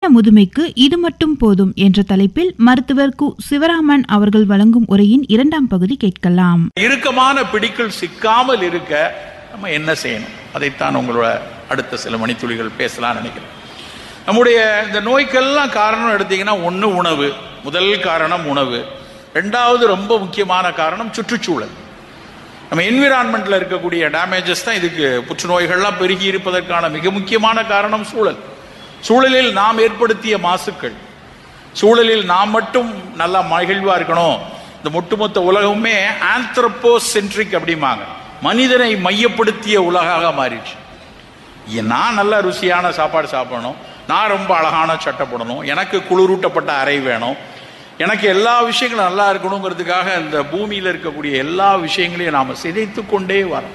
முதுமைக்கு இது மட்டும் போதும் என்ற தலைப்பில் மருத்துவர் கு சிவராமன் அவர்கள் வழங்கும் உரையின் இரண்டாம் பகுதி கேட்கலாம் இறுக்கமான பிடிக்குள் சிக்காமல் இருக்க நம்ம என்ன செய்யணும் அதைத்தான் உங்களோட அடுத்த சில மணித்துளிகள் பேசலாம் நினைக்கிறேன் நம்முடைய இந்த நோய்க்கெல்லாம் காரணம் எடுத்தீங்கன்னா ஒன்று உணவு முதல் காரணம் உணவு ரெண்டாவது ரொம்ப முக்கியமான காரணம் சுற்றுச்சூழல் நம்ம என்விரான்மெண்ட்ல இருக்கக்கூடிய டேமேஜஸ் தான் இதுக்கு புற்றுநோய்கள்லாம் பெருகி இருப்பதற்கான மிக முக்கியமான காரணம் சூழல் சூழலில் நாம் ஏற்படுத்திய மாசுக்கள் சூழலில் நாம் மட்டும் நல்லா மகிழ்வா இருக்கணும் இந்த ஒட்டுமொத்த உலகமே ஆந்த்ரப்போ சென்ட்ரிக் அப்படிம்பாங்க மனிதனை மையப்படுத்திய உலகாக மாறிடுச்சு ஏன் நான் நல்ல ருசியான சாப்பாடு சாப்பிடணும் நான் ரொம்ப அழகான சட்டை போடணும் எனக்கு குளிரூட்டப்பட்ட அறை வேணும் எனக்கு எல்லா விஷயங்களும் நல்லா இருக்கணுங்கிறதுக்காக இந்த பூமியில் இருக்கக்கூடிய எல்லா விஷயங்களையும் நாம் சிதைத்து கொண்டே வரோம்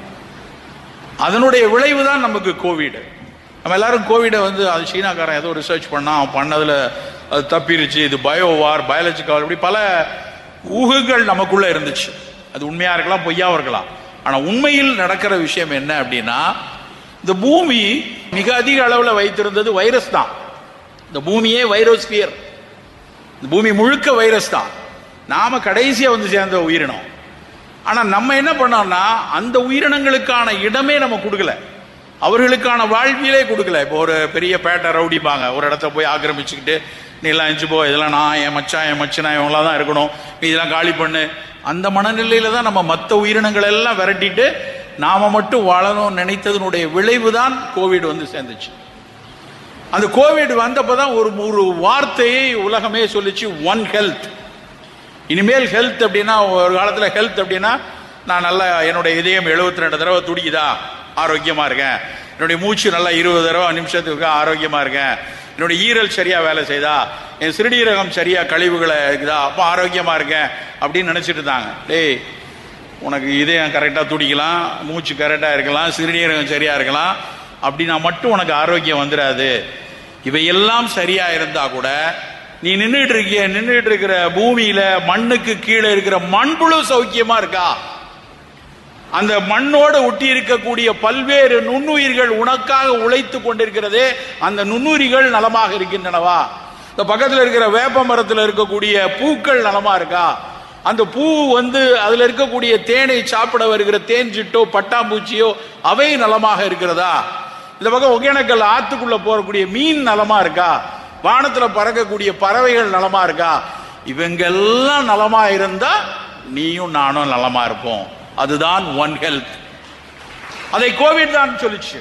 அதனுடைய விளைவு தான் நமக்கு கோவிடு நம்ம எல்லாரும் கோவிடை வந்து அது சீனாக்காரன் ஏதோ ரிசர்ச் பண்ணா அவன் பண்ணதில் அது தப்பிருச்சு இது பயோவார் பயாலஜிக்கல் இப்படி பல ஊகங்கள் நமக்குள்ள இருந்துச்சு அது உண்மையா இருக்கலாம் பொய்யாவும் இருக்கலாம் ஆனா உண்மையில் நடக்கிற விஷயம் என்ன அப்படின்னா இந்த பூமி மிக அதிக அளவில் வைத்திருந்தது வைரஸ் தான் இந்த பூமியே வைரோஸ்பியர் இந்த பூமி முழுக்க வைரஸ் தான் நாம கடைசியா வந்து சேர்ந்த உயிரினம் ஆனா நம்ம என்ன பண்ணோம்னா அந்த உயிரினங்களுக்கான இடமே நம்ம கொடுக்கல அவர்களுக்கான வாழ்வியலே கொடுக்கல இப்போ ஒரு பெரிய பேட்டை ரவுடிப்பாங்க ஒரு இடத்த போய் ஆக்கிரமிச்சுக்கிட்டு நீ எல்லாம் எஞ்சி போ இதெல்லாம் நான் என் மச்சான் என் மச்சனா இவங்களாம் தான் இருக்கணும் நீ இதெல்லாம் காலி பண்ணு அந்த மனநிலையில தான் நம்ம மற்ற உயிரினங்கள் எல்லாம் விரட்டிட்டு நாம மட்டும் வாழணும்னு நினைத்ததனுடைய விளைவு தான் கோவிட் வந்து சேர்ந்துச்சு அந்த கோவிட் வந்தப்பதான் ஒரு ஒரு வார்த்தையை உலகமே சொல்லிச்சு ஒன் ஹெல்த் இனிமேல் ஹெல்த் அப்படின்னா ஒரு காலத்துல ஹெல்த் அப்படின்னா நான் நல்லா என்னுடைய இதயம் 72 ரெண்டு தடவை துடிக்குதா ஆரோக்கியமா இருக்கேன் என்னுடைய மூச்சு நல்லா இருபது தடவை நிமிஷத்துக்கு ஆரோக்கியமா இருக்கேன் என்னுடைய ஈரல் சரியா வேலை செய்தா என் சிறுநீரகம் சரியா கழிவுகளை இருக்குதா அப்போ ஆரோக்கியமா இருக்கேன் அப்படின்னு நினைச்சிட்டு இருந்தாங்க டேய் உனக்கு இதயம் கரெக்டாக துடிக்கலாம் மூச்சு கரெக்டாக இருக்கலாம் சிறுநீரகம் சரியா இருக்கலாம் அப்படின்னா மட்டும் உனக்கு ஆரோக்கியம் வந்துடாது இவையெல்லாம் சரியா இருந்தா கூட நீ நின்றுட்டு இருக்கிய நின்றுட்டு இருக்கிற பூமியில மண்ணுக்கு கீழே இருக்கிற மண்புழு சௌக்கியமா இருக்கா அந்த மண்ணோடு ஒட்டி இருக்கக்கூடிய பல்வேறு நுண்ணுயிர்கள் உனக்காக உழைத்து கொண்டிருக்கிறதே அந்த நுண்ணுயிர்கள் நலமாக இருக்கின்றனவா இந்த பக்கத்தில் இருக்கிற வேப்ப மரத்தில் இருக்கக்கூடிய பூக்கள் நலமா இருக்கா அந்த பூ வந்து அதுல இருக்கக்கூடிய தேனை சாப்பிட வருகிற தேன் சிட்டோ பட்டாம்பூச்சியோ அவை நலமாக இருக்கிறதா இந்த பக்கம் ஒகேனக்கல் ஆத்துக்குள்ள போறக்கூடிய மீன் நலமா இருக்கா வானத்துல பறக்கக்கூடிய பறவைகள் நலமா இருக்கா இவங்கெல்லாம் நலமா இருந்தா நீயும் நானும் நலமா இருப்போம் அதுதான் ஒன் ஹெல்த் அதை கோவிட் தான் சொல்லிச்சு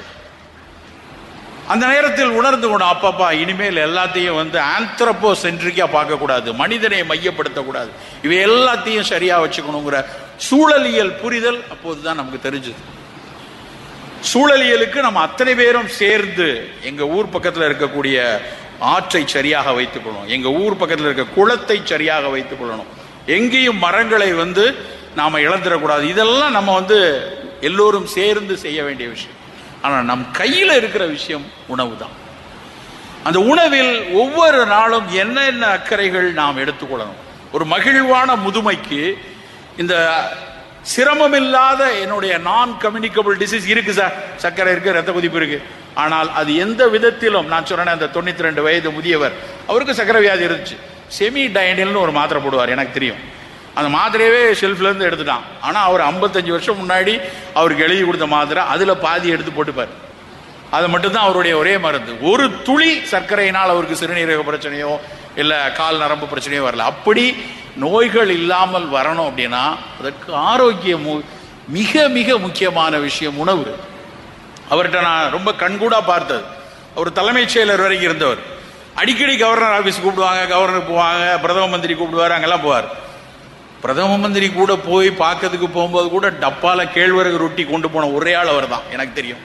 அந்த நேரத்தில் உணர்ந்து கொண்டு அப்பப்பா இனிமேல் எல்லாத்தையும் வந்து ஆந்த்ரப்போ சென்ட்ரிக்கா பார்க்கக்கூடாது மனிதனை மையப்படுத்தக்கூடாது இவை எல்லாத்தையும் சரியா வச்சுக்கணுங்கிற சூழலியல் புரிதல் அப்போதுதான் நமக்கு தெரிஞ்சது சூழலியலுக்கு நம்ம அத்தனை பேரும் சேர்ந்து எங்க ஊர் பக்கத்தில் இருக்கக்கூடிய ஆற்றை சரியாக வைத்துக் கொள்ளணும் எங்க ஊர் பக்கத்தில் இருக்க குளத்தை சரியாக வைத்துக் கொள்ளணும் எங்கேயும் மரங்களை வந்து நாம இழந்துடக்கூடாது இதெல்லாம் நம்ம வந்து எல்லோரும் சேர்ந்து செய்ய வேண்டிய விஷயம் ஆனா நம் கையில இருக்கிற விஷயம் உணவு தான் அந்த உணவில் ஒவ்வொரு நாளும் என்னென்ன அக்கறைகள் நாம் எடுத்துக்கொள்ளணும் ஒரு மகிழ்வான முதுமைக்கு இந்த சிரமமில்லாத என்னுடைய நான் கம்யூனிகபிள் டிசீஸ் இருக்கு சார் சர்க்கரை இருக்கு ரத்த கொதிப்பு இருக்கு ஆனால் அது எந்த விதத்திலும் நான் சொன்னேன் அந்த தொண்ணூத்தி ரெண்டு வயது முதியவர் அவருக்கு சர்க்கரை வியாதி இருந்துச்சு செமி டயனில்னு ஒரு மாத்திரை போடுவார் எனக்கு தெரியும் அந்த மாத்திரையவே ஷெல்ஃப்ல இருந்து எடுத்துட்டான் ஆனா அவர் 55 வருஷம் முன்னாடி அவருக்கு எழுதி கொடுத்த மாத்திரை அதுல பாதி எடுத்து போட்டுப்பார் அது மட்டும்தான் அவருடைய ஒரே மருந்து ஒரு துளி சர்க்கரையினால் அவருக்கு சிறுநீரக பிரச்சனையோ இல்ல கால் நரம்பு பிரச்சனையோ வரல அப்படி நோய்கள் இல்லாமல் வரணும் அப்படின்னா அதற்கு ஆரோக்கியம் மு- மிக மிக முக்கியமான விஷயம் உணவு அவர்கிட்ட நான் ரொம்ப கண்கூடா பார்த்தது அவர் தலைமைச் செயலர் வரைக்கும் இருந்தவர் அடிக்கடி கவர்னர் ஆபீஸ் கூப்பிடுவாங்க கவர்னர் போவாங்க பிரதம மந்திரி கூப்பிடுவார் அங்கெல்லாம் போவார் பிரதம மந்திரி கூட போய் பார்க்கறதுக்கு போகும்போது கூட டப்பால கேழ்வரகு ரொட்டி கொண்டு போன ஒரே ஆள் அவர் தான் எனக்கு தெரியும்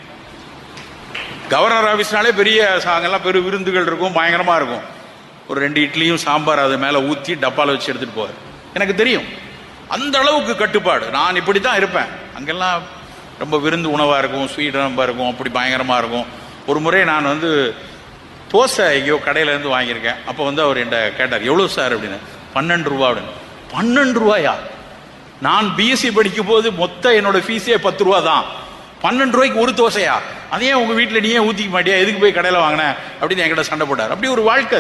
கவர்னர் ஆபீஸ்னாலே பெரிய ச- அங்கெல்லாம் பெரு விருந்துகள் இருக்கும் பயங்கரமா இருக்கும் ஒரு ரெண்டு இட்லியும் சாம்பார் அது மேல ஊத்தி டப்பால வச்சு எடுத்துட்டு போவார் எனக்கு தெரியும் அந்த அளவுக்கு கட்டுப்பாடு நான் இப்படி தான் இருப்பேன் அங்கெல்லாம் ரொம்ப விருந்து உணவா இருக்கும் ஸ்வீட் ரொம்ப இருக்கும் அப்படி பயங்கரமா இருக்கும் ஒரு முறை நான் வந்து தோசை எங்கேயோ கடையில இருந்து வாங்கியிருக்கேன் அப்போ வந்து அவர் என்கிட்ட கேட்டார் எவ்வளவு சார் அப்படின்னு பன்னெண்டு ரூபா அப்படின்னு பன்னெண்டு ரூபாயா நான் பிஎஸ்சி படிக்கும் போது மொத்த என்னோட ஃபீஸே பத்து ரூபா தான் பன்னெண்டு ரூபாய்க்கு ஒரு தோசையா அதையே உங்க வீட்டில் நீயே ஊத்திக்க மாட்டியா எதுக்கு போய் கடையில் வாங்கின அப்படின்னு என்கிட்ட சண்டை போட்டார் அப்படி ஒரு வாழ்க்கை